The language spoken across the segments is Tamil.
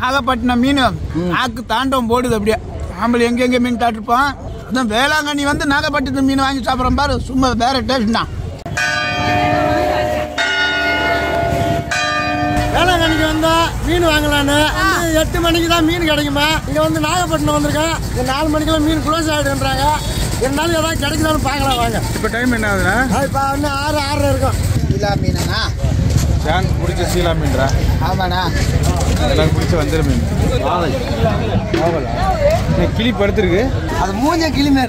நாகப்பட்டினம் மீன் நாக்கு தாண்டவம் போடுது அப்படியே ஆம்பளை எங்க எங்க மீன் சாப்பிட்டுருப்போம் அதான் வேளாங்கண்ணி வந்து நாகப்பட்டினம் மீன் வாங்கி சாப்பிட்றோம் பாரு சும்மா வேற டேஸ்ட் தான் வேளாங்கண்ணிக்கு வந்தா மீன் வாங்கலான்னு வந்து எட்டு மணிக்கு தான் மீன் கிடைக்குமா இங்க வந்து நாகப்பட்டினம் வந்திருக்கேன் இங்க நாலு மணிக்கெல்லாம் மீன் க்ளோஸ் ஆயிடுன்றாங்க இருந்தாலும் ஏதாவது கிடைக்குதான்னு பார்க்கலாம் வாங்க இப்போ டைம் என்ன ஆகுதுண்ணா அது இப்போ இன்னும் ஆறு ஆறு இருக்கும் இல்லா மீனா எனக்கு பிடிச்ச சீலா மீன்ரா ஆமாண்ணா எனக்கு பிடிச்ச வஞ்சர மீன் இந்த கிளி படுத்துருக்கு அது மூஞ்ச கிளிமே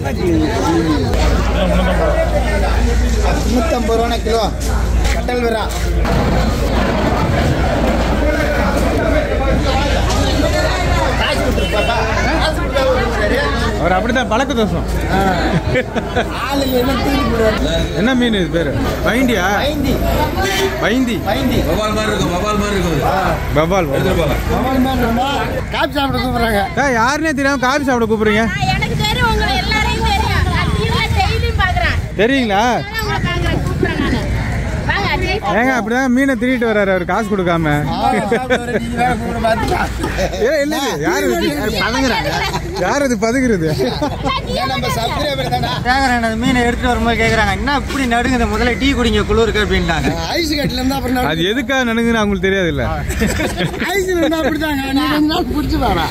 நூற்றம்பது ரூபாண்ணா கிலோ கட்டல் வரா காசு கொடுத்துருப்பாப்பா காசு கொடுத்தா சரி அவர் அப்படிதான் பழக்க தோசம் ஆளு என்ன தூக்கி போடுவாங்க என்ன மீன் இது பேரு வைண்டியா ஐந்தி வைந்தி ஐந்தி வவால் மாதிரி இருக்கும் வவால் மாதிரி இருக்கும் அது. பபால் எடுத்துட்டு போங்க காப்பி சாப்பிட கூப்பிடுறாங்க ஏய், யாருன்னே தெரியாம காபி சாப்பிட கூப்பிடுறீங்க நான் எனக்கு தெரியும் உங்களை எல்லாரையும் தெரியும் நான் டிவில டெய்லியும் பாக்குறேன் தெரியுங்களா உங்களை பாக்குறேன் கூப்பிடுறேன் நானு வாங்க அஜய் ஏங்க அப்படிதான் மீனை திருடிட்டு வர்றாரு அவர் காசு கொடுக்காம ஏ இல்ல இது, யாரு இது? யார் இது பதுங்குறது நம்ம சப்ஸ்கிரைபர் தானே கேக்குறாங்க அந்த மீனை எடுத்துட்டு வரும்போது கேக்குறாங்க என்ன இப்படி நடுங்குது முதல்ல டீ குடிங்க குளிருக்கு அப்படின்ட்டாங்க ஐஸ் கட்டில இருந்தா அப்புறம் அது எதுக்காக நடக்குதுன்னு அவங்களுக்கு தெரியாது இல்ல ஐஸ்ல இருந்தா அப்படிதாங்க நீ கொஞ்ச நாள் பிடிச்சு பாரா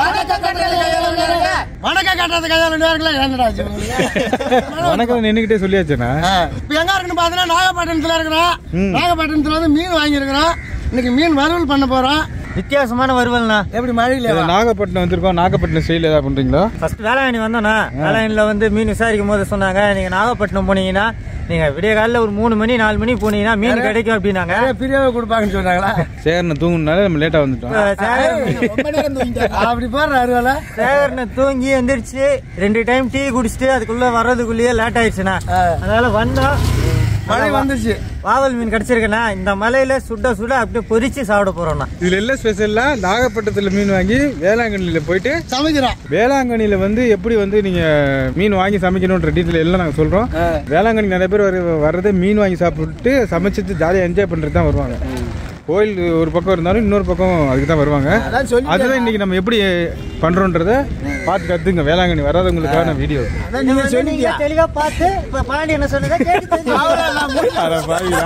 வணக்கம் கட்டுறது கையால நேரங்களா என்னடா ஆச்சு உங்களுக்கு? வணக்கம் நின்னுகிட்டே சொல்லியாச்சுண்ணா இப்ப எங்க இருக்குன்னு பாத்தீங்கன்னா நாகப்பட்டினத்துல இருக்கிறோம் ம். நாகப்பட்டினத்துல வந்து மீன் வாங்கி இருக்கிறோம் இன்னைக்கு மீன் வறுவல் பண்ண போறோம் வித்தியாசமான வருவல்ண்ணா எப்படி மழையில இது நாகப்பட்டினம் வந்திருக்கோம் நாகப்பட்டினம் ஸ்டைல் ஏதாவது பண்றீங்களா ஃபர்ஸ்ட் வேளாங்கண்ணி வந்தோண்ணா வேளாங்கண்ணில வந்து மீன் விசாரிக்கும் போது சொன்னாங்க நீங்க நாகப்பட்டினம் போனீங்கன்னா நீங்க விடிய காலைல ஒரு மூணு மணி நாலு மணி போனீங்கன்னா மீன் கிடைக்கும் அப்படின்னாங்க நிறைய பிரியாவை கொடுப்பாங்கன்னு சொன்னாங்களா சேர்ன தூங்குனால நம்ம லேட்டா வந்துட்டோம் சேகர் ரொம்ப நேரம் தூங்கிட்டாரு அப்படி போடுற அருவால சேகர்னு தூங்கி எந்திரிச்சு ரெண்டு டைம் டீ குடிச்சிட்டு அதுக்குள்ள வர்றதுக்குள்ளேயே லேட் ஆயிடுச்சுண்ணா ஆ. அதனால வந்தோம் மழை வந்துச்சு வாவல் மீன் கிடைச்சிருக்குண்ணா இந்த மலையில சுட சுட அப்படியே பொரிச்சு சாப்பிட போறோம்ண்ணா இதுல எல்லாம் ஸ்பெஷல்லா நாகப்பட்டினத்துல மீன் வாங்கி வேளாங்கண்ணில போயிட்டு சமைக்கிறோம் வேளாங்கண்ணில வந்து எப்படி வந்து நீங்க மீன் வாங்கி சமைக்கணும்ன்ற டீட்டெயில் எல்லாம் நாங்க சொல்றோம் வேளாங்கண்ணி நிறைய பேர் வர- வர்றதே மீன் வாங்கி சாப்பிட்டு சமைச்சிட்டு ஜாலியா என்ஜாய் பண்றது தான் வருவாங்க கோயில் ஒரு பக்கம் இருந்தாலும் இன்னொரு பக்கம் அதுக்கு தான் வருவாங்க அதான் சொல்லி அதுதான் இன்னைக்கு நம்ம எப்படி பண்றோன்றத பார்த்து கத்துங்க வேளாங்கண்ணி வராதவங்களுக்கான வீடியோ அதான் நீங்க நீங்க சொன்னீங்க தெளிவா பார்த்து இப்ப பாண்டி என்ன சொன்னதை கேட்டு தெரிஞ்சுக்கோங்க. அட பாவியா.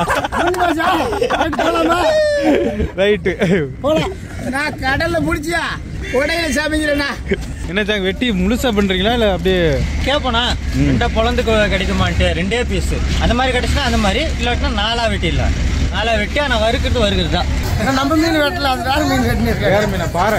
போலாமா ரைட்டு போலாம் நான் கடல்ல முடிச்சியா உடையில சமைக்கிறேண்ணா என்ன சாங்க வெட்டி முழுசா பண்றீங்களா இல்ல அப்படியே கேட்போண்ணா ரெண்டா பொழந்து கொ- கிடைக்குமான்ட்டு ரெண்டே பீஸ் அந்த மாதிரி கிடைச்சுன்னா அந்த மாதிரி இல்லாட்டினா நாலா வெட்டிடலாம் நாலா வெட்டி ஆனால் வறுக்கிறது வருகிறது தான் ஏன்னா நம்ம மீன் வெட்டல அது வேற மீன் வெட்டினிருக்கேன் வேற மீனா பாரு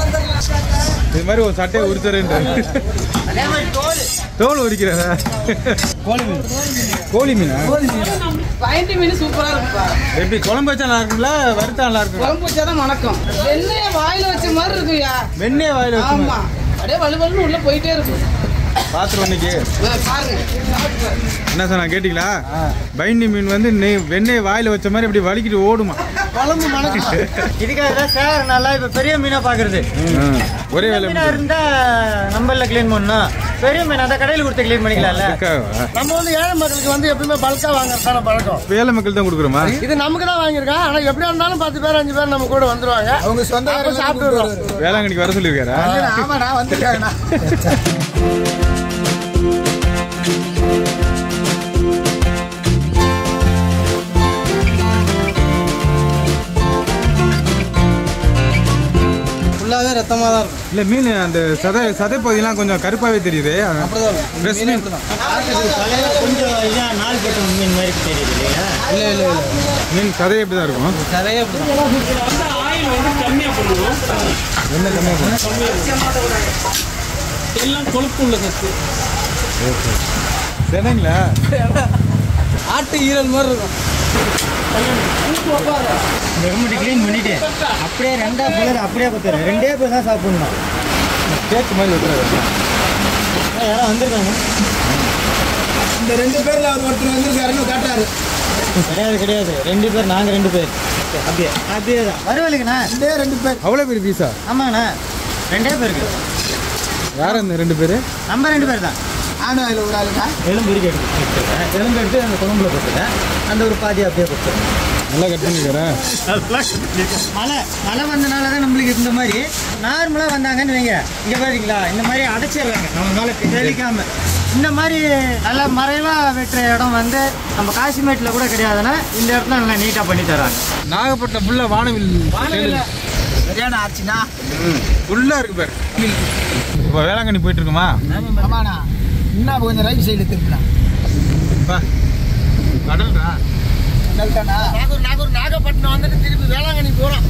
இது மாதிரி ஒரு சட்டையை உரிச்சருன்ற அதே மாதிரி தோல் தோல் உரிக்கிறதா கோழி மீன் கோழி மீனா பயண்டி மீன் சூப்பரா இருக்குப்பா எப்படி குழம்பு வச்சா நல்லா இருக்குங்களா வறுத்தா நல்லா இருக்கும் குழம்பு வச்சாதான் மணக்கம் வெண்ணெய வாயில வச்ச மாதிரி இருக்குயா வெண்ணெய் வாயில வச்சு ஆமா அப்படியே வலு வலுன்னு உள்ள போயிட்டே இருக்கும் பாத்துருவோம் இன்னைக்கு இதை பாருங்க சாப்பிட்டு பாருங்க. என்ன சொன்னா கேட்டீங்களா பைண்டி மீன் வந்து நெய் வெண்ணெய் வாயில வச்ச மாதிரி இப்படி வலிக்கிட்டு ஓடுமா குழம்பு மணக்கும் இதுக்காக தான் சார் நல்லா இப்போ பெரிய மீனா பார்க்கறது ஆ, ஒரே வேலை மீனா இருந்தா நம்மள க்ளீன் பண்ணணும் பெரிய மீனா தான் கடையில் கொடுத்து க்ளீன் பண்ணிக்கலாம்ல அதுக்காகவா? நம்ம வந்து ஏழை மக்களுக்கு வந்து எப்பயுமே பல்கா வாங்குறதான பழக்கம் வேலை மக்கள் தான் கொடுக்குறோமா இது நமக்கு தான் வாங்கியிருக்கோம் ஆனா எப்படியா இருந்தாலும் பத்து பேர் அஞ்சு பேர் நம்ம கூட வந்துருவாங்க அவங்க சொந்த அப்ப சாப்பிட்டு வருவோம் வேளாங்கண்ணிக்கு வர சொல்லியிருக்காரா ஆமாண்ணா வந்துருக்காங்கண்ணா ஃபுல்லாவே ரத்தமா தான் இருக்கும் இல்ல மீன் அந்த சதை சதை பகுதியெல்லாம் கொஞ்சம் கருப்பாவே தெரியுது Fresh மீன் கொஞ்சம் இதான் நாள் போட்ட மீன் மாதிரி தெரியுது இல்லையா இல்ல இல்ல இல்ல மீன் சதை எப்படி தான் இருக்கும் நிறைய ஆயில் வந்து கம்மியா பண்ணுவோம் என்ன கம்மியா இருக்கும் எல்லாம் கொழுப்பு உள்ள சத்து சரிங்களா ஆட்டு ஈரல் மாதிரி இருக்கும் கவர்மெண்ட் க்ளீன் பண்ணிட்டு அப்படியே ரெண்டா பேர் அப்படியே கொடுத்துரு ரெண்டே பேர் தான் சாப்பிடணும் கேக்கு மாதிரி வைக்கிறாரு யாரும் வந்திருக்காங்க இந்த ரெண்டு பேர்ல அவர் ஒருத்தர் வந்திருக்காருன்னு காட்டாரு கிடையாது கிடையாது ரெண்டு பேர் நாங்க ரெண்டு பேர் அப்படியே அப்படியே தான் வருவலுக்குண்ணா ரெண்டே ரெண்டு பேர் அவ்வளோ பெரிய பீஸா ஆமாங்கண்ணா ரெண்டே பேருக்கு யார் அந்த ரெண்டு பேரு நம்ம ரெண்டு பேர் தான் நானும் அதில் ஒரு ஆளுங்க எலும்பு இருக்கு எடுத்துருக்கேன் எலும்பு எடுத்து அந்த குழம்புல கொடுத்துட்டேன் அந்த ஒரு பாதி அப்படியே கொடுத்துருக்கேன் நல்லா கட் பண்ணிக்கிறேன் மழை மழை வந்தனால தான் நம்மளுக்கு இந்த மாதிரி நார்மலாக வந்தாங்கன்னு வைங்க இங்கே பாருங்களா இந்த மாதிரி அடைச்சிடுறாங்க நம்ம மேலே தெளிக்காம இந்த மாதிரி நல்ல மறைவாக வெட்டுற இடம் வந்து நம்ம காசிமேட்டில் கூட கிடையாதுன்னா இந்த இடத்துல நல்லா நீட்டாக பண்ணி தராங்க நாகப்பட்டினம் ஃபுல்லாக வானவில் சரியான ஆச்சுண்ணா ஃபுல்லாக இருக்கு பாரு இப்போ வேளாங்கண்ணி போயிட்டு இருக்குமா ஆமாண்ணா இன்னும் கொஞ்சம் ரைட் சைடு திருப்பினா பா கடல்ரா தானா நாகூர் நாகூர் நாகப்பட்டினம் வந்துட்டு திருப்பி வேளாங்கண்ணி போகிறோம்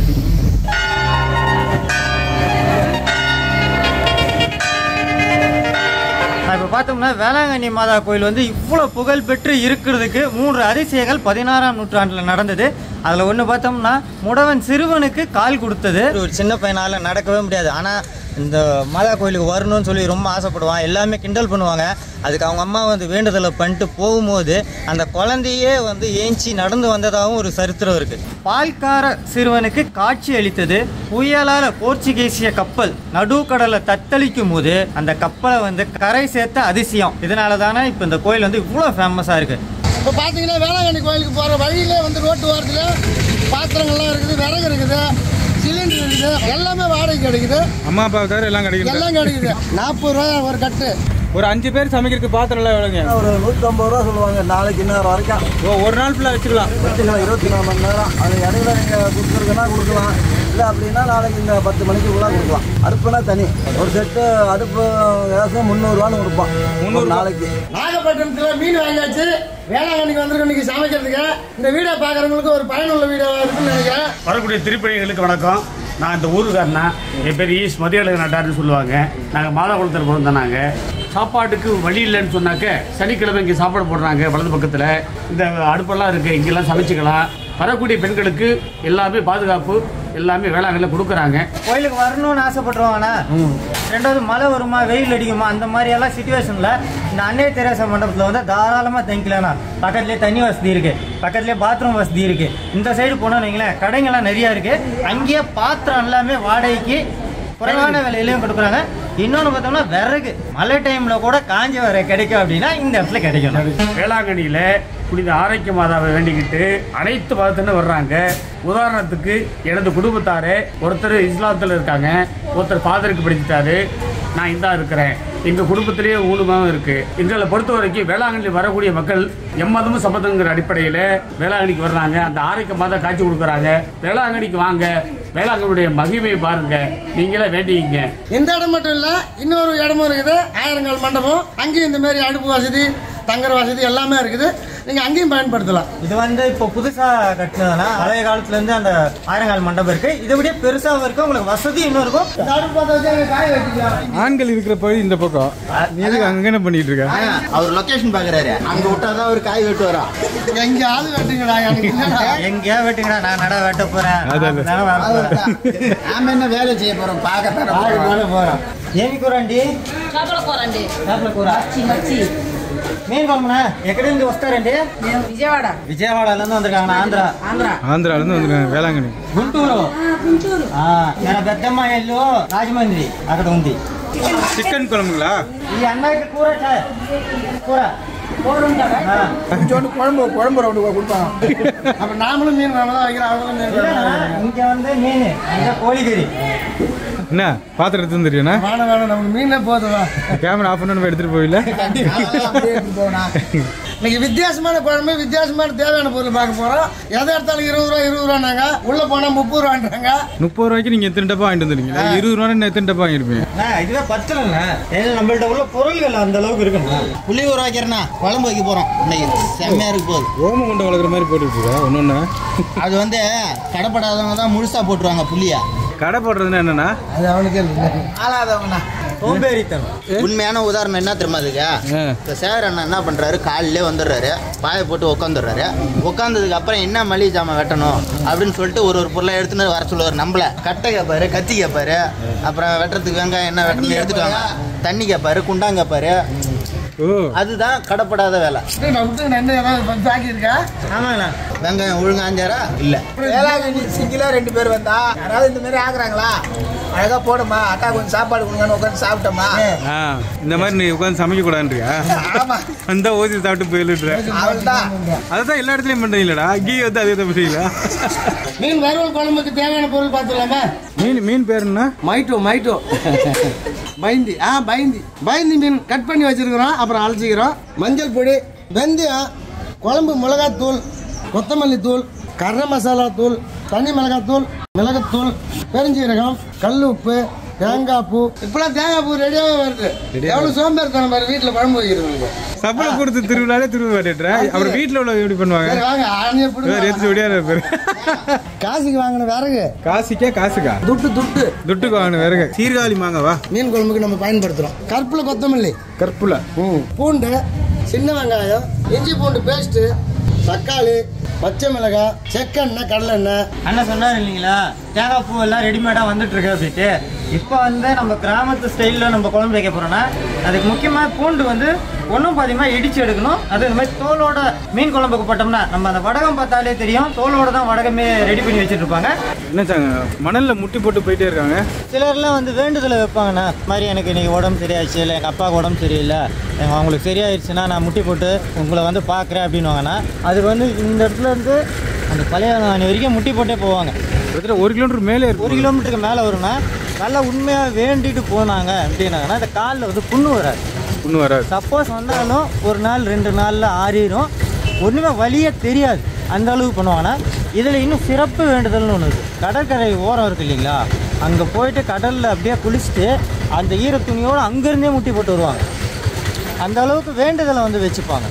நான் இப்போ பார்த்தோம்னா வேளாங்கண்ணி மாதா கோயில் வந்து இவ்வளோ புகழ் பெற்று இருக்கிறதுக்கு மூன்று அதிசயங்கள் பதினாறாம் நூற்றாண்டில் நடந்தது அதில் ஒன்று பார்த்தோம்னா முடவன் சிறுவனுக்கு கால் கொடுத்தது ஒரு சின்ன பையனால் நடக்கவே முடியாது ஆனால் இந்த மாதா கோயிலுக்கு வரணும்னு சொல்லி ரொம்ப ஆசைப்படுவான் எல்லாமே கிண்டல் பண்ணுவாங்க அதுக்கு அவங்க அம்மா வந்து வேண்டுதலை பண்ணிட்டு போகும்போது அந்த குழந்தையே வந்து ஏஞ்சி நடந்து வந்ததாகவும் ஒரு சரித்திரம் இருக்கு பால்கார சிறுவனுக்கு காட்சி அளித்தது புயலால போர்ச்சுகீசிய கப்பல் நடுக்கடலை தத்தளிக்கும் போது அந்த கப்பலை வந்து கரை சேர்த்த அதிசயம் இதனால தானே இப்போ இந்த கோயில் வந்து இவ்வளோ ஃபேமஸாக இருக்கு இப்போ பார்த்தீங்கன்னா வேளாங்கண்ணி கோயிலுக்கு போகிற வழியிலே வந்து ரோட்டு ஓரத்தில் பாத்திரங்கள்லாம் இருக்குது விறகு இருக்குது சிலிண்டர் இருக்குது எல்லாமே வாடகைக்கு கிடைக்குது அம்மா அப்பா தவிர எல்லாம் கிடைக்குது எல்லாம் கிடைக்குது நாற்பது ரூபா ஒரு கட்டு ஒரு அஞ்சு பேர் சமைக்கிறதுக்கு பாத்திரம் எல்லாம் எவ்வளோங்க ஒரு நூற்றம்பது ரூபா சொல்லுவாங்க நாளைக்கு இன்னும் வரைக்கும் ஓ ஒரு நாள் ஃபுல்லாக வச்சுக்கலாம் வச்சுக்கலாம் இருபத்தி நாலு மணி நேரம் அது இடையில நீங்கள் கொடுத்துருக்குன்னா கொடுக்கலாம் இல்லை அப்படின்னா நாளைக்கு இந்த பத்து மணிக்கு உள்ள கொடுக்கலாம் அடுப்புனா தனி ஒரு செட்டு அடுப்பு ஏதாச்சும் முந்நூறுரூவான்னு கொடுப்போம் முந்நூறு நாளைக்கு நாகப்பட்டினத்தில் மீன் வாங்கியாச்சு வேளாங்கண்ணிக்கு வந்திருக்கோம் இன்னைக்கு சமைக்கிறதுக்கு இந்த வீடியோ பார்க்குறவங்களுக்கு ஒரு பயனுள்ள வீடியோவாக இருக்குன்னு நினைக்கிறேன் வரக்கூடிய திருப்பணிகளுக்கு வணக்கம் நான் இந்த ஊருக்காரனா என் பேர் ஈஸ் மதியழகு நட்டார்னு சொல்லுவாங்க நாங்கள் மாதாகுளத்தில் பிறந்தோம் நாங்கள் சாப்பாட்டுக்கு வழி இல்லைன்னு சொன்னாக்க சனிக்கிழமை இங்கே சாப்பாடு போடுறாங்க வலது பக்கத்தில் இந்த அடுப்பெல்லாம் இருக்குது இங்கெல்லாம் சமைச்சுக்கலாம் வரக்கூடிய பெண்களுக்கு எல்லாமே பாதுகாப்பு எல்லாமே வேளாங்கல்ல கொடுக்குறாங்க கோயிலுக்கு வரணும்னு ஆசைப்படுறோம்னா ரெண்டாவது மழை வருமா வெயில் அடிக்குமா அந்த மாதிரி எல்லாம் சுச்சுவேஷனில் இந்த அன்னை தெரேசா மண்டபத்தில் வந்து தாராளமாக தங்கிக்கலாம்ண்ணா பக்கத்துலேயே தண்ணி வசதி இருக்கு பக்கத்துலேயே பாத்ரூம் வசதி இருக்கு இந்த சைடு போனோம்னு வைங்களேன் கடைங்கெல்லாம் நிறையா இருக்கு அங்கேயே பாத்திரம் எல்லாமே வாடகைக்கு குறைவான விலையிலையும் கொடுக்குறாங்க இன்னொன்று பார்த்தோம்னா விறகு மழை டைமில் கூட காஞ்ச விறகு கிடைக்கும் அப்படின்னா இந்த இடத்துல கிடைக்கும் வேளாங்கண்ணியில் புனித ஆரோக்கிய மாதாவை வேண்டிக்கிட்டு அனைத்து மதத்தினர் வர்றாங்க உதாரணத்துக்கு எனது குடும்பத்தாரே ஒருத்தர் இஸ்லாத்தில் இருக்காங்க ஒருத்தர் ஃபாதருக்கு படிச்சுட்டாரு நான் இந்தா இருக்கிறேன் எங்கள் குடும்பத்திலேயே மூணு மதம் இருக்கு எங்களை பொறுத்த வரைக்கும் வேளாங்கண்ணில் வரக்கூடிய மக்கள் எம்மதமும் சம்மதங்கிற அடிப்படையில் வேளாங்கண்ணிக்கு வர்றாங்க அந்த ஆரோக்கிய மாதம் காட்சி கொடுக்குறாங்க வேளாங்கண்ணிக்கு வாங்க வேளாங்கண்ணியுடைய மகிமையை பாருங்க நீங்களே வேண்டிக்கிங்க இந்த இடம் மட்டும் இல்லை இன்னொரு இடமும் இருக்குது ஆயிரங்கால் மண்டபம் அங்கேயும் இந்த மாதிரி அடுப்பு வசதி தங்குற வசதி எல்லாமே இருக்குது நீங்கள் அங்கேயும் பயன்படுத்தலாம் இது வந்து இப்போ புதுசாக கட்டினதுனா பழைய காலத்துலேருந்து அந்த ஆயிரங்கால் மண்டபம் இருக்கு இதை விட பெருசாகவும் இருக்கு உங்களுக்கு வசதி இன்னும் இருக்கும் இந்த அடுப்பு பார்த்து வச்சு அங்கே காய வச்சுக்கலாம் ஆண்கள் இருக்கிற பகுதி இந்த பக்கம் நீ எதுக்கு அங்கே என்ன பண்ணிட்டு இருக்க அவர் லொக்கேஷன் பார்க்குறாரு அங்கே விட்டாதான் அவர் காய் வெட்டு வரா எங்கேயாவது வெட்டுங்கடா எனக்கு இல்லைடா. எங்கேயா வெட்டுங்கடா நான் நட வெட்ட போறேன் அதான். அப்படிதானே வர போறேன். நாம என்ன வேலை செய்ய போகிறோம் பார்க்க நானே போறேன் ఏమి కూర అండి చేపల కూర అండి చేపల కూర మచ్చి மீன் குழம்புண்ணா ఎక్కడి నుంచి వస్తారండి మేము విజయవాడ విజయవాడలో இருந்து வந்திருக்காங்க ஆந்திரா ఆంధ్ర ஆந்திராலேருந்து வந்துருக்காங்க வேளாங்கண்ணி గుంటూరు గుంటూరు ఆ, మన పెద్దమ్మ ఇల్లు రాజమండ్రి అక్కడ ఉంది சிக்கன் குழம்புங்களா ఈ అన్నకి కూర సార్ కూర కూర ఉంటారా ఆ. கொஞ்சோண்டு குழம்பு குழம்பு ரவுண்டு கொடுப்பாங்க அப்போ நாமளும் மீன் வேணும் தான் வைக்கிறோம் அவங்களும் மீன் இல்லைண்ணா, வேணும் இங்க வந்து மீன் இங்க கோழிக்கறி என்ன பாத்திரம் எடுத்து தெரியும்னா வேணும் வேணும் நமக்கு மீனே போதும் வா. கேமரா ஆஃப் பண்ணி எடுத்துட்டு போயில அப்படியே எடுத்துட்டு போனா இன்னைக்கு வித்தியாசமான குழம்பு வித்தியாசமான தேவையான பொருள் பார்க்க போறோம் எதை எடுத்தாலும் இருபது ரூபா இருபது ரூபானாங்க உள்ள போனா முப்பது ரூபான்றாங்க முப்பது ரூபாய்க்கு நீங்க எத்தனை டப்பா வாங்கிட்டு வந்துருக்கீங்க இருபது ரூபா எத்தனை டப்பா வாங்கிருப்பீங்க அண்ணா, இதுவே பத்தலண்ணா ஏன்னா நம்மள்ட்ட உள்ள பொருள்கள் அந்த அளவுக்கு இருக்குண்ணா புளி ஊற வைக்கிறேன்னா குழம்பு வைக்க போகிறோம் இன்னைக்கு செம்மையாக இருக்கு போகுது ஓம கொண்டு வளர்க்குற மாதிரி போட்டுட்டு இருக்கா ஒன்னொன்னு அது வந்து கடைப்படாதவங்க தான் முழுசாக போட்டுருவாங்க புளியை கடை போடுறதுன்னா என்னன்னா அது அவனுக்கே இல்லை. ஆளாதவங்கண்ணா சோம்பேறித்தனம் உண்மையான உதாரணம் என்ன தெரியுமா அதுக்கு ஆ. இப்போ சேகர் அண்ணா என்ன பண்ணுறாரு காலையிலே வந்துடுறாரு பாயை போட்டு உட்காந்துடுறாரு உட்காந்ததுக்கு அப்புறம் என்ன மளிகை ஜாமான் வெட்டணும் அப்படின்னு சொல்லிட்டு ஒரு ஒரு பொருளை எடுத்துன்னு வர சொல்லுவார் நம்மள கட்டை கேட்பாரு கத்தி கேட்பாரு அப்புறம் வெட்டுறதுக்கு வெங்காயம் என்ன வெட்டணும் எடுத்துட்டு வாங்க தண்ணி கேட்பாரு குண்டாங்க கேட்பாரு ஓ அதுதான் கடப்படாத வேலை நான் விட்டு நான் என்ன ஏதாவது பாக்கி இருக்கா ஆமாண்ணா வெங்காயம் ஒழுங்கா அஞ்சாரா இல்லை வேளாங்கண்ணி சிங்கிளா ரெண்டு பேர் வந்தா யாராவது இந்த மாதிரி ஆகுறாங்களா அழகா போடுமா அக்கா கொஞ்சம் சாப்பாடு கொடுங்கன்னு உட்காந்து சாப்பிட்டோமா ஆ இந்த மாதிரி நீ உட்காந்து சமைக்க கூடாதுன்றியா ஆமா அந்த ஓசி சாப்பிட்டு போயிடுற அவள்தான் அதான் எல்லா இடத்துலயும் பண்றீங்களா கீ வந்து அதே தான் பண்ணுறீங்களா மீன் வறுவல் குழம்புக்கு தேவையான பொருள் பார்த்துலாமா மீன் மீன் பேர் என்ன மைட்டோ மைட்டோ பைந்தி ஆ பைந்தி பைந்தி மீன் கட் பண்ணி வச்சிருக்கிறோம் அப்புறம் அழைச்சிக்கிறோம் மஞ்சள் பொடி வெந்தயம் குழம்பு மிளகாத்தூள் கொத்தமல்லி தூள் கரம் மசாலா தூள் தனி மிளகாத்தூள் மிளகுத்தூள் பெருஞ்சீரகம் கல் உப்பு தேங்காய் பூ இப்பெல்லாம் தேங்காய் பூ ரெடியாகவே வருது எவ்வளவு சோம்பேறித்தனம் பாரு வீட்டில் குழம்பு வைக்கிறவங்க சம்பளம் கொடுத்து திருவிழாலே திரும்ப மாட்டேன்ற அப்புறம் வீட்டில் உள்ள எப்படி பண்ணுவாங்க சரி வாங்க ஆணையை பிடிங்க. வேற எதிர்த்து ஒடியா பேர் காசுக்கு வாங்கின விறகு காசுக்கே காசுக்கா துட்டு துட்டு துட்டுக்கு வாங்கின வேறுங்க சீர்காழி மாங்கவா மீன் குழம்புக்கு நம்ம பயன்படுத்துறோம் கருப்புல கொத்தமல்லி கற்புல ம். பூண்டு சின்ன வெங்காயம் இஞ்சி பூண்டு பேஸ்ட்டு தக்காளி பச்சை மிளகாய் செக்கெண்ணெய் கடலெண்ணெய் அண்ணன் சொன்னார் இல்லைங்களா தேங்காய் பூ எல்லாம் ரெடிமேடாக வந்துட்டு இருக்கு அப்படின்ட்டு இப்போ வந்து நம்ம கிராமத்து ஸ்டைலில் நம்ம குழம்பு வைக்க போறோம்னா அதுக்கு முக்கியமாக பூண்டு வந்து ஒன்றும் பாதியமாக இடிச்சு எடுக்கணும் அது இந்த மாதிரி தோலோட மீன் குழம்புக்கு போட்டோம்னா நம்ம அந்த வடகம் பார்த்தாலே தெரியும் தோலோட தான் வடகமே ரெடி பண்ணி வச்சுட்டு இருப்பாங்க என்னச்சாங்க மணல்ல முட்டி போட்டு போயிட்டே இருக்காங்க சிலர்லாம் வந்து வேண்டுதலை வைப்பாங்கண்ணா இந்த மாதிரி எனக்கு இன்னைக்கு உடம்பு சரியாயிடுச்சு இல்லை எங்கள் அப்பாவுக்கு உடம்பு சரியில்லை எங்கள் அவங்களுக்கு சரியாயிடுச்சுன்னா நான் முட்டி போட்டு உங்களை வந்து பார்க்குறேன் அப்படின்னுவாங்கண்ணா அது வந்து இந்த இடத்துல இருந்து அந்த பழைய அணை வரைக்கும் முட்டி போட்டே போவாங்க கிட்டத்தட்ட ஒரு கிலோமீட்டர் மேலே ஒரு இருக்கு கிலோமீட்டருக்கு மேலே வரும்னா நல்லா உண்மையாக வேண்டிட்டு போனாங்க அப்படின்னாங்கன்னா இந்த காலில் வந்து புண்ணு வராது ஒன்றும் வராது சப்போஸ் வந்தாலும் ஒரு நாள் ரெண்டு நாளில் ஆறிடும் ஒன்றுமே வலியே தெரியாது அந்த அளவுக்கு பண்ணுவாங்கன்னா இதில் இன்னும் சிறப்பு வேண்டுதல்னு ஒன்று இருக்குது கடற்கரை ஓரம் இருக்கு இல்லைங்களா அங்கே போயிட்டு கடலில் அப்படியே குளிச்சுட்டு அந்த ஈர துணியோடு அங்கேருந்தே முட்டி போட்டு வருவாங்க அந்த அளவுக்கு வேண்டுதலை வந்து வச்சுப்பாங்க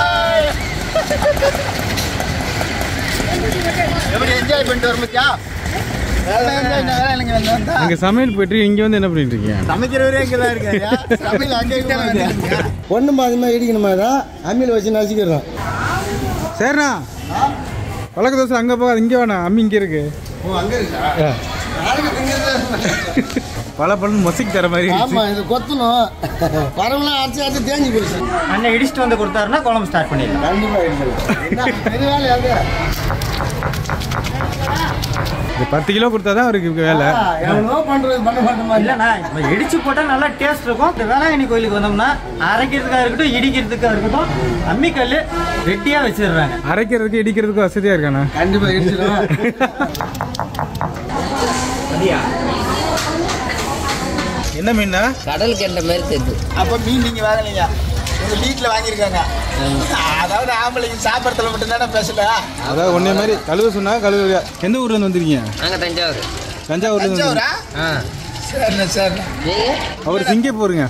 எப்படி என்ஜாய் பண்ணிட்டு வரமுச்சா வேலைங்க வந்து வந்தா அங்க சமையல் போயிட்டு இங்க வந்து என்ன பண்ணிட்டு இருக்கீங்க சமைக்கிறவரே இங்கே தான் இருக்காரு சமையல் அங்கே இங்கே ஒன்றும் பாதியமாக இடிக்கணுமா தான் அம்மியில் வச்சு நசுக்கிடுறோம் சரிண்ணா பழக்க தோசை அங்க போகாது இங்க வேணாம் அம்மி இங்க இருக்கு பல பழம் மொசிக்கு தர மாதிரி இருந்துச்சு. ஆமாம் இது கொத்தணும் பரவலாம் அரைச்சி அரைச்சி தேஞ்சு போயிடுச்சு அண்ணன் இடிச்சிட்டு வந்து கொடுத்தாருன்னா குழம்பு ஸ்டார்ட் பண்ணிடலாம் கண்டிப்பாக இடிச்சிடலாம் பெரிய வேலை அது இது பத்து கிலோ கொடுத்தாதான் அவருக்கு வேலை எவ்வளோ பண்ணுறது பண்ண மாட்டோமா இல்லைண்ணா இப்போ இடிச்சு போட்டால் நல்லா டேஸ்ட் இருக்கும் இந்த வேளாங்கண்ணி கோயிலுக்கு வந்தோம்னா அரைக்கிறதுக்காக இருக்கட்டும் இடிக்கிறதுக்காக இருக்கட்டும் அம்மிக்கல் ரெட்டியாக வச்சிடுறாங்க அரைக்கிறதுக்கு இடிக்கிறதுக்கு வசதியா இருக்காண்ணா கண்டிப்பாக இடிச்சிடும் என்ன மீனா கடல் கெண்ட மாதிரி தெரியுது அப்போ மீன் நீங்கள் வாங்கலைங்க உங்க வீட்டில் வாங்கியிருக்காங்க அதாவது ஆம்பளைங்க சாப்பிட்றதுல மட்டும்தானே பேசல அதாவது ஒன்னே மாதிரி கழுவ சொன்னா கழுவ எந்த ஊர்ல இருந்து வந்திருக்கீங்க நாங்கள் தஞ்சாவூர் தஞ்சாவூர்ல இருந்து தஞ்சாவூரா ஆ சரிண்ணா சரிண்ணா நீங்கள் அவர் சிங்கப்பூருங்க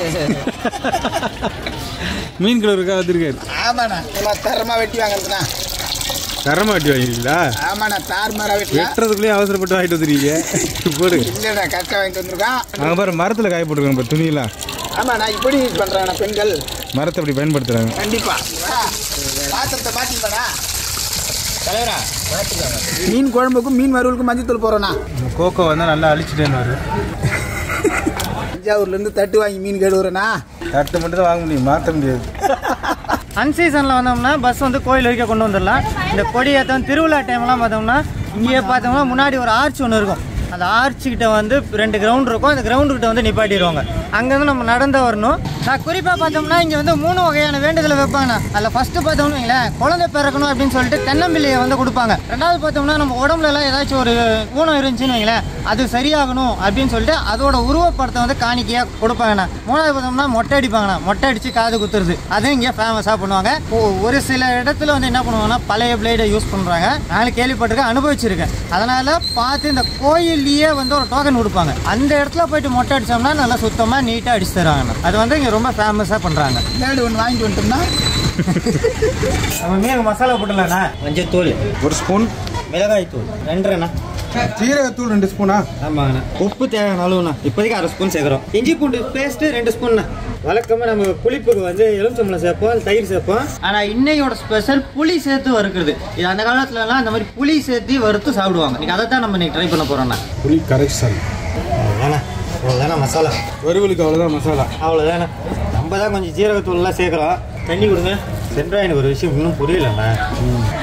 மீன் கிலோருக்கா வந்திருக்காரு ஆமாண்ணா எல்லாம் தரமாக வெட்டி வாங்குறதுண்ணா தரமா வெட்டி வாங்கிருக்கீங்களா ஆமாண்ணா தார்மாரா வெட்டியா வெட்டுறதுக்குள்ளேயே அவசரப்பட்டு வாங்கிட்டு வந்துருக்கீங்க போடு இல்லைண்ணா கரெக்டாக வாங்கிட்டு வந்திருக்கான் நாங்கள் பாரு மரத்தில் காய போட்டுருக்கோம் இப்போ துணியெல்லாம் ஆமாண்ணா இப்படி யூஸ் பண்ணுறாங்கண்ணா பெண்கள் மரத்தை அப்படி பயன்படுத்துறாங்க கண்டிப்பா பாத்திரத்தை மாற்றிக்கோண்ணா தலைவரா மீன் குழம்புக்கும் மீன் வறுவலுக்கும் மஞ்சத்தூள் போகிறோண்ணா கோகோ வந்து நல்லா அழிச்சிட்டேன்னு வரு தஞ்சாவூர்லேருந்து தட்டு வாங்கி மீன் கழுவுறேண்ணா தட்டு மட்டும் தான் வாங்க முடியும் மாற்ற முடியாது அன்சீசனில் வந்தோம்னா பஸ் வந்து கோயில் வரைக்கும் கொண்டு வந்துடலாம் இந்த கொடி ஏற்றம் திருவிழா டைம்லாம் பார்த்தோம்னா இங்கேயே பார்த்தோம்னா முன்னாடி ஒரு ஆர்ச் ஒன்று இருக்கும் அந்த ஆர்ச் கிட்ட வந்து ரெண்டு கிரவுண்ட் இருக்கும் அந்த கிரவுண்டு கிட்ட வந்து நிப்பாட்டிடுவாங்க அங்கேருந்து நம்ம நடந்து வரணும் நான் குறிப்பாக பார்த்தோம்னா இங்கே வந்து மூணு வகையான வேண்டுதலை வைப்பாங்கண்ணா அதில் ஃபஸ்ட்டு பார்த்தோம்னு வைங்களேன் குழந்தை பிறக்கணும் அப்படின்னு சொல்லிட்டு தென்னம்பிள்ளையை வந்து கொடுப்பாங்க ரெண்டாவது பார்த்தோம்னா நம்ம உடம்புல எல்லாம் ஏதாச்சும் ஒரு ஊனம் இருந்துச்சுன்னு வைங்களேன் அது சரியாகணும் அப்படின்னு சொல்லிட்டு அதோட உருவப்படத்தை வந்து காணிக்கையாக கொடுப்பாங்கண்ணா மூணாவது பார்த்தோம்னா மொட்டை அடிப்பாங்கண்ணா மொட்டை அடித்து காது குத்துறது அதுவும் இங்கே ஃபேமஸாக பண்ணுவாங்க ஒ- ஒரு சில இடத்துல வந்து என்ன பண்ணுவாங்கன்னா பழைய பிளேடை யூஸ் பண்ணுறாங்க நான் கேள்விப்பட்டிருக்கேன் அனுபவிச்சிருக்கேன் அதனால் பார்த்து இந்த கோயில்லையே வந்து ஒரு டோக்கன் கொடுப்பாங்க அந்த இடத்துல போயிட்டு மொட்டை அடித்தோம்னா நல்லா சுத்தமாக நீட்டாக அடிச்சு தருவாங்கண்ணா அது வந்து இங்கே ரொம்ப ஃபேமஸாக பண்ணுறாங்க பிளேடு ஒன்று வாங்கிட்டு வந்துட்டோம்னா நம்ம மீன் மசாலா போட்டுலாண்ணா மஞ்சள் தூள் ஒரு ஸ்பூன் மிளகாய் தூள் ரெண்டுண்ணா சீரகத்தூள் ரெண்டு ஸ்பூனா ஆமாங்கண்ணா உப்பு தேவையான அளவுண்ணா இப்போதைக்கு அரை ஸ்பூன் சேர்க்குறோம் இஞ்சி பூண்டு பேஸ்ட்டு ரெண்டு ஸ்பூன்ண்ணா வழக்கமாக நம்ம புளிப்புக்கு வந்து எலுமிச்சம்பழம் சேர்ப்போம் தயிர் சேர்ப்போம் ஆனால் இன்னையோட ஸ்பெஷல் புளி சேர்த்து வறுக்கிறது இது அந்த காலத்துலலாம் அந்த மாதிரி புளி சேர்த்து வறுத்து சாப்பிடுவாங்க இன்னைக்கு அதை தான் நம்ம இன்னைக்கு ட்ரை பண்ண போகிறோம்ண்ணா புளி கரெக்ஷன் அவ்வளோதாண்ணா அவ்வளோதாண்ணா மசாலா வறுவலுக்கு அவ்வளோதான் மசாலா அவ்வளோதாண்ணா நம்ம தான் கொஞ்சம் ஜீரகத்தூள்லாம் சேர்க்குறோம் தண்ணி கொடுங்க சென்றா எனக்கு ஒரு விஷயம் இன்னும் புரியலண்ணா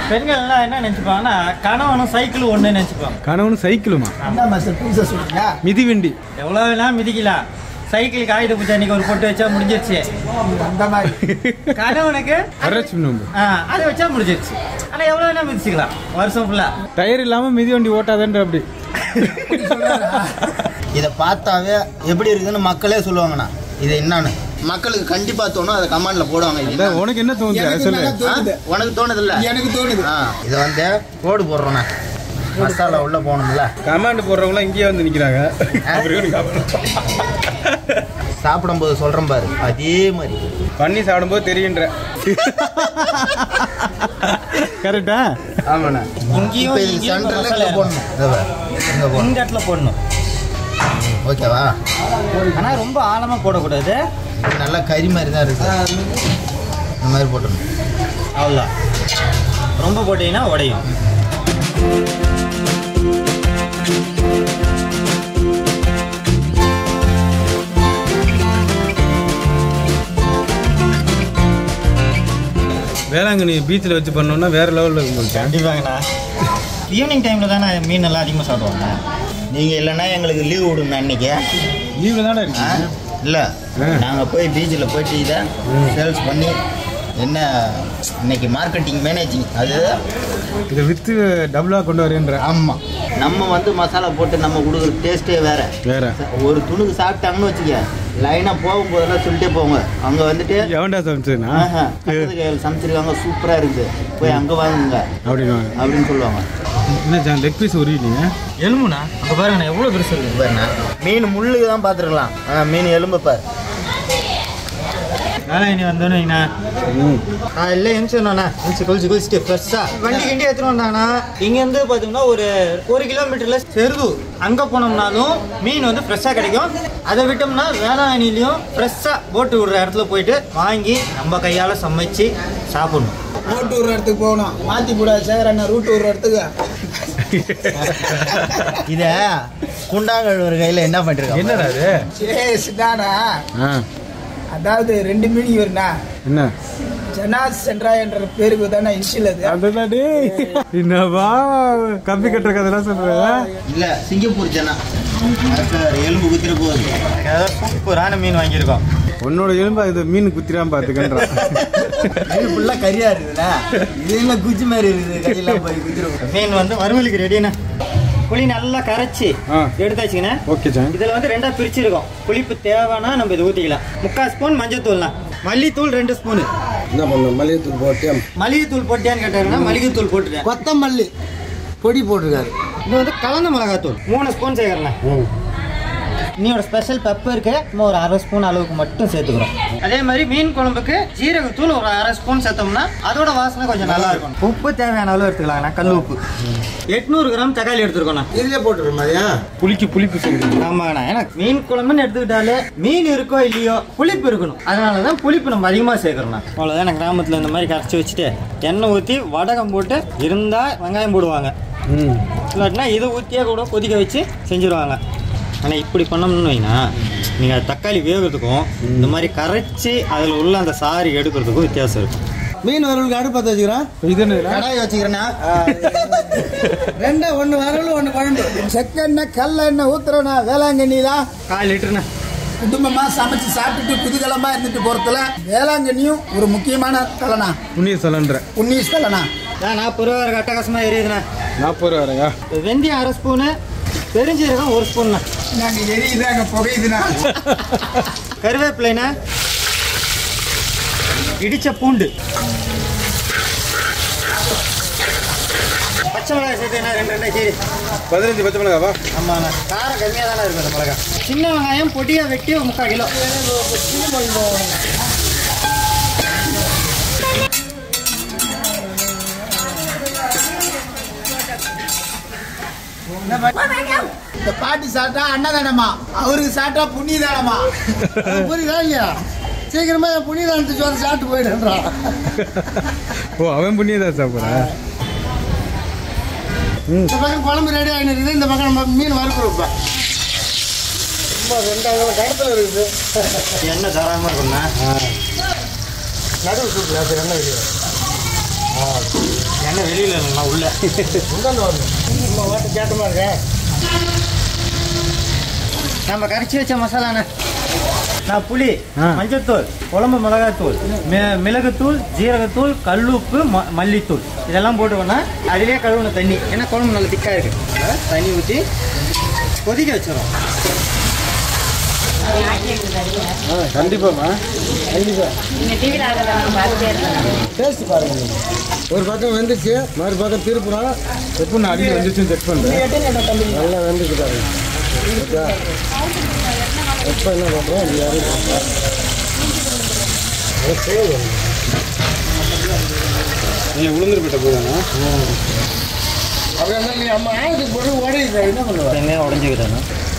பெண்கள் எல்லாம் என்ன நினைச்சுப்பாங்கன்னா கணவனும் சைக்கிள் ஒண்ணு நினைச்சுப்பாங்க கணவனும் சைக்கிளுமா என்ன மாஸ்டர் புதுசாக சொல்றீங்க மிதிவண்டி எவ்வளவு வேணா மிதிக்கலாம் சைக்கிளுக்கு ஆயுத பூஜை அன்னைக்கு ஒரு பொட்டு வச்சா முடிஞ்சிருச்சு அந்த மாதிரி கணவனுக்கு வரட்சி நோம்பு ஆ, அதை வச்சா முடிஞ்சிருச்சு ஆனா எவ்வளவு வேணா மிதிச்சுக்கலாம் வருஷம் ஃபுல்லா டயர் இல்லாம மிதிவண்டி ஓட்டாதன்ற அப்படி இதை பார்த்தாவே எப்படி இருக்குதுன்னு மக்களே சொல்லுவாங்கண்ணா இது என்னன்னு மக்களுக்கு கண்டிப்பா தோணும் அதை கமெண்ட்ல போடுவாங்க இது அதான் உனக்கு என்ன தோணுது அதை எனக்கு சொல்லு நல்லா ஆ? தோணுது உனக்கு தோணுது இல்ல எனக்கு தோணுது இதை வந்து கோடு போடுறோண்ணா மசாலா உள்ள போகணும்ல கமாண்ட் போடுறவங்களாம் இங்கேயே வந்து நிக்கிறாங்க அப்புறம் இவனுக்கு comment. சாப்பிடும்போது சொல்றேன் பாரு அதே மாதிரி பண்ணி சாப்பிடும்போது தெரியுன்ற கரெக்டா ஆமாண்ணா இங்கேயும் இப்போ இது இங்கேயும் சென்டர்ல மசாலா இங்க போடணும் இதை பாரு. இங்க போடணும் இந்த இடத்துல போடணும் ஓகேவா ஆனா ரொம்ப ஆழமா போடக்கூடாது இது நல்லா கறி மாதிரி தான் இருக்கு இந்த மாதிரி போட்டுருணும் அவ்வளோதான் ரொம்ப போட்டீங்கன்னா உடையும் வேளாங்கண்ணி பீச்சில் வச்சு பண்ணோம்னா வேற லெவலில் இருக்கும் போல. கண்டிப்பாங்கண்ணா ஈவினிங் டைம்ல தானே மீன் எல்லாம் அதிகமாக சாப்பிடுவாங்க நீங்க இல்லைன்னா எங்களுக்கு லீவ் விடுங்க அன்னைக்கு லீவில் தானே ஆ? இருக்கு இல்ல நாங்க போய் பீச்சில் போயிட்டு இதை சேல்ஸ் பண்ணி என்ன இன்னைக்கு மார்க்கெட்டிங் மேனேஜிங் அது இதை வித்து டபுளாக கொண்டு வரேன்ற ஆமா நம்ம வந்து மசாலா போட்டு நம்ம கொடுக்குற டேஸ்ட்டே வேற வேற ஒரு துணுக்கு சாப்பிட்டாங்கன்னு வச்சுக்க லைனாக போகும்போதெல்லாம் சொல்லிட்டே போங்க அங்கே வந்துட்டு எவன்டா சமைச்சதுனா ஆஹா, பக்கத்து கையில் சமைச்சிருக்காங்க சூப்பராக இருக்குது போய் அங்கே வாங்குங்க அப்படின்னு அப்படின்னு சொல்லுவாங்க என்ன ஜான் லெக் பீஸ் உருவிட்டீங்க எலும்புண்ணா அங்கே பாருங்கண்ணா எவ்வளோ பெருசு இருக்கு பாருண்ணா மீன் முள்ளுக்கு தான் பார்த்துருக்கலாம் ஆ மீன் எலும்பு பாரு வேளாங்கண்ணி வந்தோன்னீங்கண்ணா ஆ இல்லை எமிச்சிடணும்ண்ணா எமிச்சு குளிச்சு குளிச்சுட்டு ஃப்ரெஷ்ஷாக வண்டி கிண்டி எடுத்துட்டு வந்தாங்கன்னா இங்கேருந்து பார்த்தீங்கன்னா ஒரு ஒரு கிலோமீட்டரில் செருதூர் அங்கே போனோம்னாலும் மீன் வந்து ஃப்ரெஷ்ஷாக கிடைக்கும் அதை விட்டோம்னா வேளாங்கண்ணிலையும் ஃப்ரெஷ்ஷாக போட்டு விடுற இடத்துல போயிட்டு வாங்கி நம்ம கையால் சமைச்சு சாப்பிடணும் ரோட்டு விடுற இடத்துக்கு போகணும் மாற்றி கூட சேகரண்ணா ரூட்டு விடுற இடத்துக்கு இதை குண்டாங்கழுவுற கையில் என்ன பண்ணிருக்காங்க என்னடா அது சேஸ்டானா ஆ அதாவது ரெண்டு மீனிங் வருண்ணா என்ன ஜனாஸ் சென்ட்ரா என்ற பேருக்கு தானே இன்ஷியல் அது அதுதான் டேய் என்னவா கம்பி கட்டுற கதைலாம் சொல்ற இல்லை சிங்கப்பூர் ஜனா சார் எலும்பு குத்திர போகுது சூப்பரான மீன் வாங்கியிருக்கோம் உன்னோட எலும்பு இது மீன் குத்திராம பாத்துக்கன்றான் மீன் ஃபுல்லாக கறியா இருக்குதுண்ணா இது இல்லை குச்சி மாதிரி இருக்குது கையெல்லாம் போய் குத்திர மீன் வந்து வறுவலுக்கு ரெடிண்ணா புளி நல்லா கரைச்சி ஆ. எடுத்தாச்சுங்கண்ணா ஓகே ஜான் இதில் வந்து ரெண்டா பிரிச்சிருக்கோம் புளிப்பு தேவைன்னா நம்ம இதை ஊற்றிக்கலாம் முக்கால் ஸ்பூன் மஞ்சத்தூள்ண்ணா மல்லித்தூள் ரெண்டு ஸ்பூனு என்ன பண்ணணும் மல்லிகைத்தூள் போட்டு மல்லிகைத்தூள் போட்டியான்னு கேட்டாருன்னா மல்லிகைத்தூள் போட்டுட்டேன் கொத்தமல்லி பொடி போட்டிருக்காரு இது வந்து கலந்த மிளகாத்தூள் மூணு ஸ்பூன் சேர்க்குறேண்ணா இன்னியோட ஸ்பெஷல் பெப்பருக்கு நம்ம ஒரு அரை ஸ்பூன் அளவுக்கு மட்டும் சேர்த்துக்கிறோம் அதே மாதிரி மீன் குழம்புக்கு ஜீரகத்தூள் ஒரு அரை ஸ்பூன் சேர்த்தோம்னா அதோட வாசனை கொஞ்சம் நல்லா இருக்கும் உப்பு தேவையான அளவு எடுத்துக்கலாம்ண்ணா கல் உப்பு எட்நூறு கிராம் தக்காளி எடுத்துருக்கோண்ணா இதுலயே போட்டுருக்கோம் மாதிரியா புளிக்கு புளிப்பு சொல்றீங்க ஆமாண்ணா ஏன்னா மீன் குழம்புன்னு எடுத்துக்கிட்டாலே மீன் இருக்கோ இல்லையோ புளிப்பு இருக்கணும் அதனால தான் புளிப்பு நம்ம அதிகமாக சேர்க்குறோண்ணா அவ்வளோதான் நான் கிராமத்தில் இந்த மாதிரி கரைச்சி வச்சுட்டு எண்ணெய் ஊற்றி வடகம் போட்டு இருந்தால் வெங்காயம் போடுவாங்க ம் இல்லாட்டினா இதை ஊற்றியே கூட கொதிக்க வச்சு செஞ்சுருவாங்க ஆனால் இப்படி பண்ணோம்னு வைங்கன்னா நீங்கள் தக்காளி வேகிறதுக்கும் இந்த மாதிரி கரைச்சி அதில் உள்ள அந்த சாறு எடுக்கிறதுக்கும் வித்தியாசம் இருக்கும் மீன் வறுவலுக்கு அடுப்பு பற்ற வச்சுக்கிறோம் இது என்ன கடாய் வச்சுக்கிறேன்னா ரெண்டா ஒன்று வரவலும் ஒன்று குழம்பு செக்கெண்ணெய் கல்லெண்ணெய் ஊத்துறோண்ணா வேளாங்கண்ணி தான் கால் லிட்டருண்ணா குடும்பமா சமைச்சு சாப்பிட்டுட்டு குதூகலமா இருந்துட்டு போறதுல வேளாங்கண்ணியும் ஒரு முக்கியமான தலனா புண்ணிய சொல்லன்ற புண்ணிய ஸ்தலனா நான் நாற்பது ரூபா வரைக்கும் அட்டகாசமாக எரியுதுண்ணா நாற்பது ரூபா வரங்க வெந்தயம் அரை ஸ்பூனு பெருஞ்சீரகம் ஒரு ஸ்பூன்ண்ணா நாங்க எரியுது அங்க புகையுதுண்ணா கருவேப்பிலைண்ணா இடிச்ச பூண்டு பச்சை மிளகாய் சேர்த்துண்ணா ரெண்டு ரெண்டு சரி பதினஞ்சு பச்சை மிளகாவா ஆமாண்ணா காரம் கம்மியாக தானே இருக்கும் அந்த மிளகாய் சின்ன வெங்காயம் பொடியாக வெட்டி ஒரு முக்கால் கிலோ இந்த பாட்டி சாப்பிட்டா அன்னதானமா அவருக்கு சாப்பிட்டா புண்ணியதானமா புரியுதா இல்லையா சீக்கிரமா என் புனிதானத்து சோறு சாப்பிட்டு போயிடுன்றான் ஓ அவன் புண்ணிய தான் சாப்பிட்றா இந்த பக்கம் குழம்பு ரெடி ஆகிட்டு இருக்குது இந்த பக்கம் நம்ம மீன் வறுக்கிறோம் இப்போ ரொம்ப ரெண்டாயிரம் கடத்தில் இருக்குது எண்ணெய் தாராளமாக இருக்குண்ணா நடுவு சூப்பு அது எண்ணெய் இல்லையா எண்ணெய் வெளியில் இல்லைண்ணா உள்ள நம்ம ஓட்டு கேட்டமா இருக்க நம்ம கரைச்சி வச்ச மசாலாண்ணே நான் புளி ஆ. மஞ்சத்தூள் குழம்பு மிளகாத்தூள் மி- மிளகுத்தூள் ஜீரகத்தூள் கல்லுப்பு ம மல்லித்தூள் இதெல்லாம் போட்டுக்கோன்னா அதிலே கழுவுன தண்ணி ஏன்னா குழம்பு நல்லா திக்காக இருக்கு தண்ணி ஊற்றி கொதிக்க வச்சிடும் கண்டிப்பாம்மா நீங்க டிவியில் அதை பார்த்துட்டே இருக்காங்க டேஸ்ட் பாருங்க நீங்க. ஒரு பக்கம் வெந்துச்சு மறு பக்கம் திருப்புறோம் எப்போ நான் அடிக்க வந்துச்சுன்னு செக் பண்ணுறேன் நல்லா வெந்துச்சு பாருங்க ஓகே எப்போ என்ன பண்ணுறோம் இது யாரும் நீங்கள் உளுந்துருப்பிட்ட போதாண்ணா அப்புறம் என்ன நீ அம்மா ஆயுதத்துக்கு போட்டு ஓடிடுற என்ன பண்ணுவேன் தேங்காய் உடஞ்சிக்கிட்டேண்ணா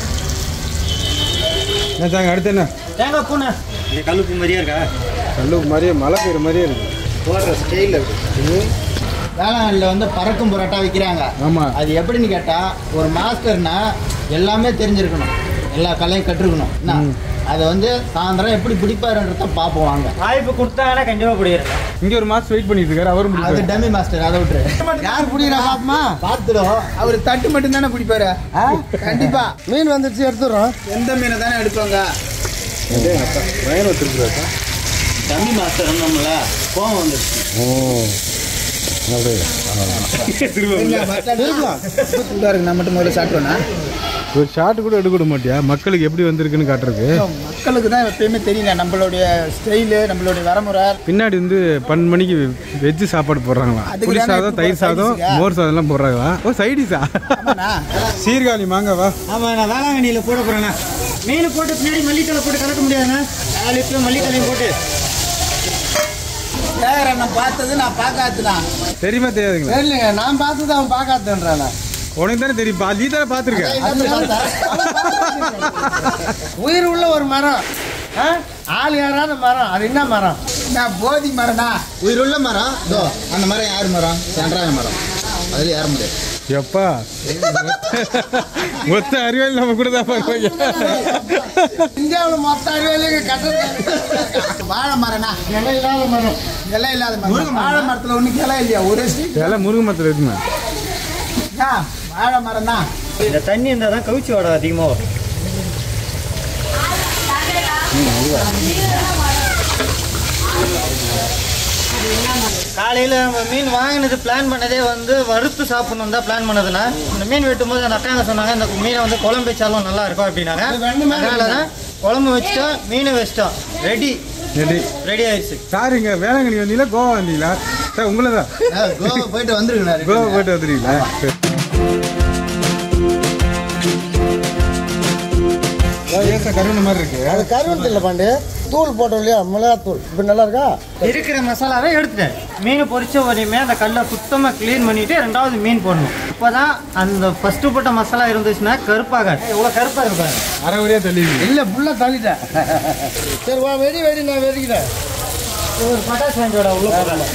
என்ன தாங்க அடுத்து என்ன தேங்காய் பூண்ணா இந்த கல்லுப்பு மாதிரியா இருக்கா கல்லு மாதிரியே மழை பெய்யுற மாதிரியே இருக்கு போடுற ஸ்டைலில் இருக்கு வேளாண்ல வந்து பறக்கும் புரோட்டா விற்கிறாங்க ஆமா. அது எப்படின்னு கேட்டா ஒரு மாஸ்டர்னா எல்லாமே தெரிஞ்சிருக்கணும் எல்லா கலையும் கற்றுக்கணும் என்ன அதை வந்து சாயந்தரம் எப்படி பிடிப்பாருன்றத பார்ப்போம் வாங்க வாய்ப்பு கொடுத்தாங்கன்னா கண்டிப்பாக பிடிக்கிறேன் இங்கே ஒரு மாதம் வெயிட் பண்ணிட்டு இருக்காரு அவரும் அது முடிப்பாரு. டம்மி மாஸ்டர் அதை விட்டுரு யார் பிடிக்கிறா பாப்பமா பார்த்துடும் அவர் தட்டு மட்டும் தானே பிடிப்பாரு கண்டிப்பா மீன் வந்துருச்சு எடுத்துடுறோம் எந்த மீனை தானே எடுப்பாங்க டேய், அப்பா, வயல் வச்சிருக்குறாக்கா டம்மி மாஸ்டர் நம்மள கோவம் வந்துருச்சு திருப்பலாம் இருக்கு நான் மட்டும் முதல்ல சாப்பிட்டோன்னா ஒரு ஷாட் கூட எடுக்க விட மாட்டியா மக்களுக்கு எப்படி வந்திருக்குன்னு காட்டுறதுக்கு மக்களுக்கு தான் எப்பயுமே தெரியல நம்மளுடைய ஸ்டைலு நம்மளுடைய வரமுறை பின்னாடி வந்து பன்னெண்டு மணிக்கு வெஜ்ஜு சாப்பாடு போடுறாங்களாம் அதுக்கு புளி தானே சாதம் இப்போ தயிர் சாதம் சைடிஸுக்கா? மோர் சாதம்லாம் போடுறாங்களா ஓ சைடிஸா ஆமாண்ணா சீர்காழி மாங்கவா ஆமாம் நான் வேளாங்கண்ணியில் போட போகிறேண்ணா மீன் போட்டு பின்னாடி மல்லித்தலை போட்டு கலக்க முடியாதுண்ணா நாலு கிலோ மல்லித்தலையும் போட்டு சேகர நான் பார்த்தது நான் பார்க்காதுண்ணா தெரியுமா தெரியாதுங்களா தெரியலங்க நான் பார்த்து அவன் பார்க்காதுன்றானா உனக்கு தானே தெரியும் பா- நீ தானே பார்த்துருக்க உயிர் உள்ள ஒரு மரம் ஆ? ஆள் யாராத மரம் அது என்ன மரம் நான் போதி மரண்ணா உயிருள்ள மரம் இதோ அந்த மரம் யார் மரம் சென்றாய மரம் அதில் ஏற முடியாது எப்பா மொத்த அறிவியல் நம்ம கூட தான் பார்ப்பாங்க இந்தியாவில் மொத்த அறிவியலையும் கட்ட வாழை மரண்ணா இலை இல்லாத மரம் இலை இல்லாத மரம் வாழை மரத்தில் ஒன்றும் கிளை இல்லையா ஒரு ஸ்டீக் இதெல்லாம் முருங்கை மரத்தில் இருக்குமா வாழை மரம்னா இந்த தண்ணி இருந்தால் தான் கவுச்சி வாடை அதிகமாக வரும் காலையில் நம்ம மீன் வாங்கினது பிளான் பண்ணதே வந்து வறுத்து சாப்பிடணும் தான் பிளான் பண்ணதுன்னா இந்த மீன் வெட்டும் போது அந்த அக்காங்க சொன்னாங்க இந்த மீனை வந்து குழம்பு வச்சாலும் நல்லா இருக்கும் அப்படின்னாங்க அதனால தான் குழம்பு வச்சிட்டோம் மீன் வச்சிட்டோம் ரெடி ரெடி ரெடி ஆயிடுச்சு சார் இங்கே வேளாங்கண்ணி வந்தீங்களா கோவா வந்தீங்களா சார் உங்களை தான் கோவா போயிட்டு வந்துருக்கேன் கோவா போயிட்டு வந்துருக்கீங்களா ஏன் சார் கருவின மாதிரி இருக்கு அது கருவேப்பிலை இல்லை பாண்டு தூள் போட்டோம் இல்லையா மிளகாத்தூள் இப்போ நல்லா இருக்கா இருக்கிற மசாலாவை எடுத்துட்டேன் மீன் பொரிச்ச உடனே அந்த கல்லை சுத்தமாக க்ளீன் பண்ணிட்டு ரெண்டாவது மீன் போடணும் அப்பதான் அந்த ஃபர்ஸ்ட் போட்ட மசாலா இருந்துச்சுன்னா கருப்பாகாது எவ்வளோ கருப்பாக இருப்பாங்க அரை வரையா தள்ளிடுங்க இல்லை ஃபுல்லாக தள்ளிட்டேன் சரி வா வெடி வெடி நான் வெடிக்கிறேன் ஒரு பட்டாசு வாங்கியோட உள்ள போகல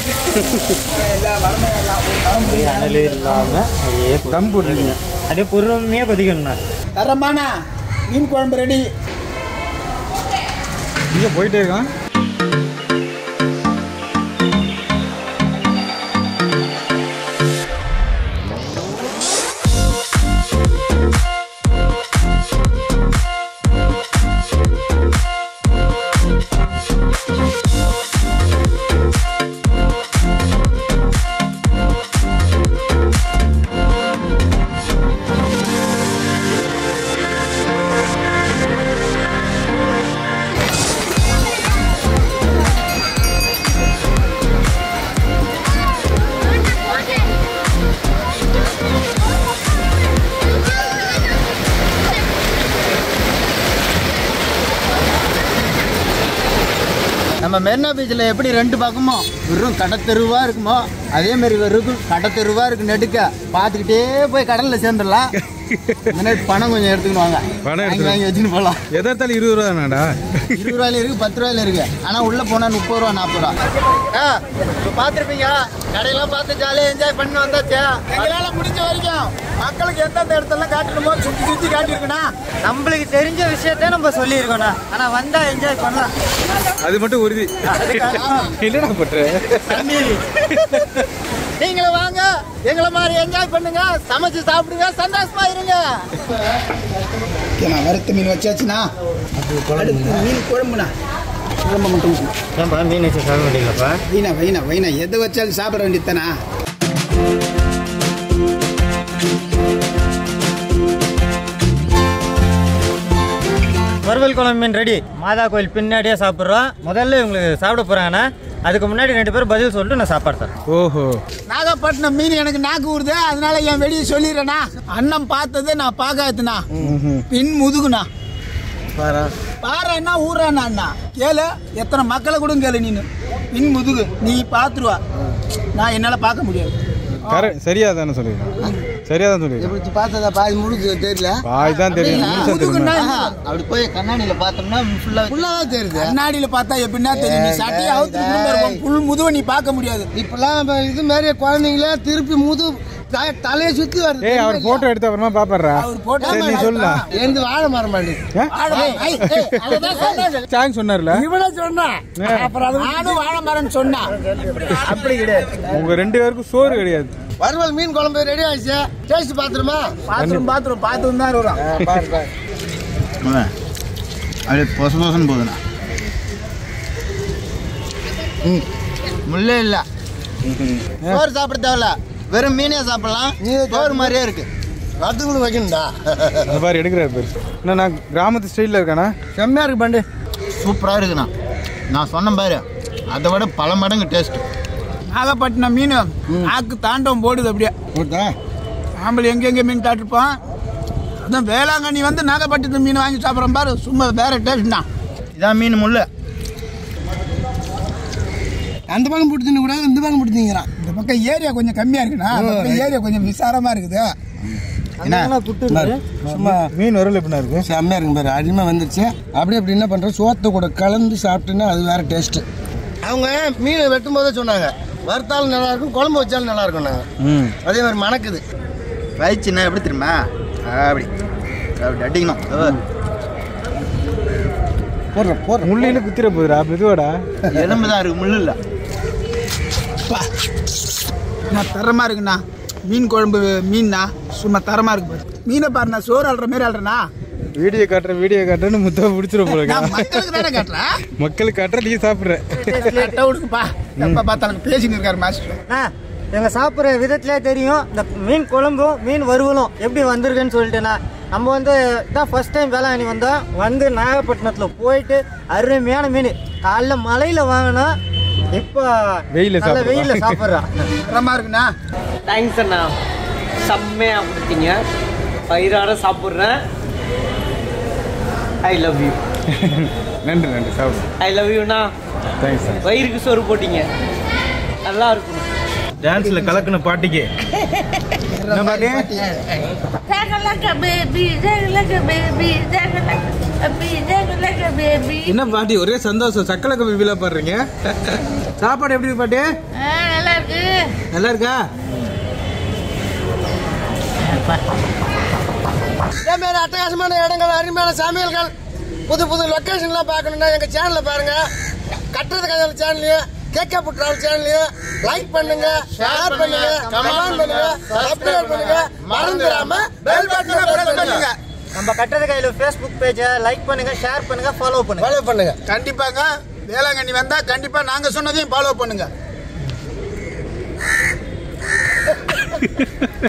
அனல் இல்லாமல் அப்படியே தம் போட்டுருக்கீங்க அப்படியே பொறுமையாக கொதிக்கணும்ண்ணா தரமானா மீன் குழம்பு ரெடி இங்கே போயிட்டே இருக்கான் நம்ம மெரினா பீச்சில் எப்படி ரெண்டு பக்கமும் வெறும் கடத்தெருவாக இருக்குமோ அதே மாதிரி வெறும் கடத்தெருவாக இருக்கு நெடுக்க பார்த்துக்கிட்டே போய் கடலில் சேர்ந்துடலாம் முன்னாடி பணம் கொஞ்சம் எடுத்துக்கணும் வாங்க பணம் வாங்கி எடுத்துட்டு வாங்கி வச்சுன்னு போகலாம் எதாத்தாலும் இருபது ரூபா தானாடா இருபது ரூபாயில இருக்கு பத்து ரூபாயில இருக்கு ஆனா உள்ள போனா முப்பது ரூபா நாற்பது ரூபா இப்போ பார்த்துருப்பீங்க கடையெல்லாம் பார்த்து ஜாலியாக என்ஜாய் பண்ணி வந்தாச்சு எங்களால முடிஞ்ச வரைக்கும் மக்களுக்கு எந்தெந்த இடத்துல காட்டணுமோ சுத்தி சுத்தி காட்டியிருக்கணும் நம்மளுக்கு தெரிஞ்ச விஷயத்த நம்ம சொல்லியிருக்கோண்ணா ஆனா வந்தா என்ஜாய் பண்ணலாம் அது மட்டும் உறுதி என்னடா பண்ற நீங்களும் வாங்க எங்களை மாதிரி என்ஜாய் பண்ணுங்க சமைச்சு சாப்பிடுங்க சந்தோஷமா இருங்க நான் வறுத்த மீன் வச்சாச்சுண்ணா அடுத்து மீன் குழம்புண்ணா குழம்பு மட்டும் ஊத்தணும். ஏன்பா மீன் வச்சு சாப்பிட முடியலப்பா வைனா வைனா வைனா எதை வச்சாலும் சாப்பிட வேண்டியதானா வறுவல் குழம்பு மீன் ரெடி மாதா கோயில் பின்னாடியே சாப்பிட்றோம் முதல்ல இவங்களுக்கு சாப்பிட போறாங்கண்ணா அதுக்கு முன்னாடி ரெண்டு பேரும் பதில் சொல்லிட்டு நான் சாப்பாடு தரேன் ஓஹோ நாகப்பட்டினம் மீன் எனக்கு நாக்கு ஊறுது அதனால என் வெளியே சொல்லிடுறேண்ணா அண்ணன் பார்த்தது நான் பார்க்காதுண்ணா பின் முதுகுண்ணா பாருன்னா ஊறாண்ணா அண்ணா கேளு எத்தனை மக்களை கூட கேளு நீனு பின் முதுகு நீ பார்த்துருவா நான் என்னால் பார்க்க முடியாது கரெக்ட் சரியா தானே சொல்லிருக்கேன் சரியா தான் சொல்லிருக்கேன் இப்படி பார்த்ததா பாதி முழுக்க தெரியல பாய் தான் தெரியும் முழுசா முதுகுன்னா தெரியுமா அப்படி போய் கண்ணாடியில பார்த்தோம்னா ஃபுல்லா ஃபுல்லாக தெரியுது கண்ணாடியில் பார்த்தா எப்படின்னா தெரியும் நீ சட்டையை அவுத்து இருக்கும் புல் முதுவை நீ பார்க்க முடியாது இப்பெல்லாம் இப்ப இது மாதிரி குழந்தைங்கள திருப்பி முது த- தலையை சுத்தி வருது ஏய் அவர் போட்டோ எடுத்து அப்புறமா பாப்படுறா அவர் போட்டோ சரி நீ சொல்லா எழுந்து வாழ மர மாட்டேங்குது சாங் சொன்னார்ல இவனே சொன்னா நானும் வாழை மரம்னு சொன்னா அப்படி கிடையாது உங்க ரெண்டு பேருக்கும் சோறு கிடையாது வறுவல் மீன் குழம்பு ரெடி ஆயிடுச்சு டேஸ்ட் பாத்துருமா பாத்ரூம் பாத்ரூம் பாத்ரூம் தான் வரும் அப்படியே பொச பொசன்னு போகுதுண்ணா முள்ளே இல்லை சோறு சாப்பிட தேவையில்ல வெறும் மீனே சாப்பிடலாம் சோறு மாதிரியே இருக்கு அதுங்களும் வைக்கணும்டா அந்த மாதிரி எடுக்கிறாரு பேர் என்ன நான் கிராமத்து ஸ்டைலில் இருக்கானா செம்மையா இருக்கு பண்டு சூப்பராக இருக்குண்ணா நான் சொன்ன பாரு அதை விட பல மடங்கு டேஸ்ட் நாகப்பட்டினம் மீன் நாக்கு தாண்டம் போடுது அப்படியே போட்டா ஆம்பளை எங்கெங்க மீன் சாப்பிட்டுருப்பான் அதான் வேளாங்கண்ணி வந்து நாகப்பட்டினம் மீன் வாங்கி சாப்பிட்றோம் பாரு சும்மா வேற டேஸ்ட் தான் இதான் மீன் முள்ளு அந்த பக்கம் பிடிச்சி கூடாது இந்த பக்கம் பிடிச்சிங்கிறான் இந்த பக்கம் ஏரியா கொஞ்சம் கம்மியா இருக்குண்ணா அந்த பக்கம் ஏரியா கொஞ்சம் விசாரமா இருக்குது சும்மா மீன் வரல எப்படின்னா இருக்கு செம்மையா இருக்கு பாரு அடிமை வந்துருச்சு அப்படியே அப்படி என்ன பண்றோம் சோத்தை கூட கலந்து சாப்பிட்டேன்னா அது வேற டேஸ்ட் அவங்க மீனை வெட்டும் போதே சொன்னாங்க வறுத்தாலும் நல்லா இருக்கும் குழம்பு வச்சாலும் நல்லா இருக்கும் நாங்க ம் அதே மாதிரி மணக்குது வயிற்றுனா எப்படி தெரியுமா அப்படி அப்படி அடிக்கணும் போடுறோம் போடுறோம் முள்ளில குத்திர போகுதுடா மெதுவாடா எலும்பு தான் இருக்கு முள்ளு இல்லை நான் தரமா இருக்குண்ணா மீன் குழம்பு மீன்னா சும்மா தரமா இருக்கு பாரு மீனை பாரு நான் சோறு அல்ற மாதிரி அல்றேண்ணா வீடியோ காட்டுறேன் வீடியோ காட்டுறேன்னு முத்தம் பிடிச்சிட போல நான் மக்களுக்கு தானே காட்டுறேன் மக்களுக்கு காட்டுற நீ சாப்பிட்ற கரெக்டாக விடுக்குப்பா எப்போ பார்த்தாலும் பேசின்னு இருக்காரு மாஸ்டர் அண்ணா இவங்க சாப்பிட்ற விதத்திலே தெரியும் இந்த மீன் குழம்பும் மீன் வறுவலும் எப்படி வந்திருக்குன்னு சொல்லிட்டுண்ணா நம்ம வந்து இதான் ஃபர்ஸ்ட் டைம் வேளாங்கண்ணி வந்தோம் வந்து நாகப்பட்டினத்தில் போயிட்டு அருமையான மீன் காலைல மலையில் வாங்கினோம் இப்போ வெயில்ல நல்ல சாப்பிடுறோம். வெயிலில் சாப்பிட்றான் தரமா இருக்குண்ணா தேங்க்ஸ் அண்ணா செம்மையாக கொடுத்தீங்க பயிராட சாப்பிட்றேன் ஐ லவ் யூ நன்றி நன்றி சாப்பிடு ஐ லவ் யூண்ணா தேங்க்ஸ் சார் வயிறுக்கு சோறு போட்டீங்க நல்லா இருக்கும் டான்ஸில் கலக்குன பாட்டிக்கு என்ன பாட்டி Take a look at baby, take a look at baby, take a look at baby, take a look at baby. என்ன பாட்டி ஒரே சந்தோஷம் சக்கலை கபில பாடுறீங்க சாப்பாடு எப்படி இருக்கு பாட்டி ஆ, நல்லா இருக்கு நல்லா இருக்கா இதே மாதிரி அட்டகாசமான இடங்கள் அருமையான சமையல்கள் புது புது லொக்கேஷன்லாம் பார்க்கணுன்னா எங்கள் சேனலை பாருங்க கட்டுறது கதையில் சேனலையும் கேட்க புட்ரால் சேனலையும் லைக் பண்ணுங்க ஷேர் பண்ணுங்க கமெண்ட் பண்ணுங்க சப்ஸ்கிரைப் பண்ணுங்க மறந்துடாம பெல் பட்டனை பிரஸ் பண்ணுங்க நம்ம கட்டது கையில் ஃபேஸ்புக் பேஜை லைக் பண்ணுங்க ஷேர் பண்ணுங்க ஃபாலோ பண்ணுங்க ஃபாலோ பண்ணுங்க கண்டிப்பாங்க வேளாங்கண்ணி வந்தா கண்டிப்பா நாங்க சொன்னதையும் ஃபாலோ பண்ணுங்க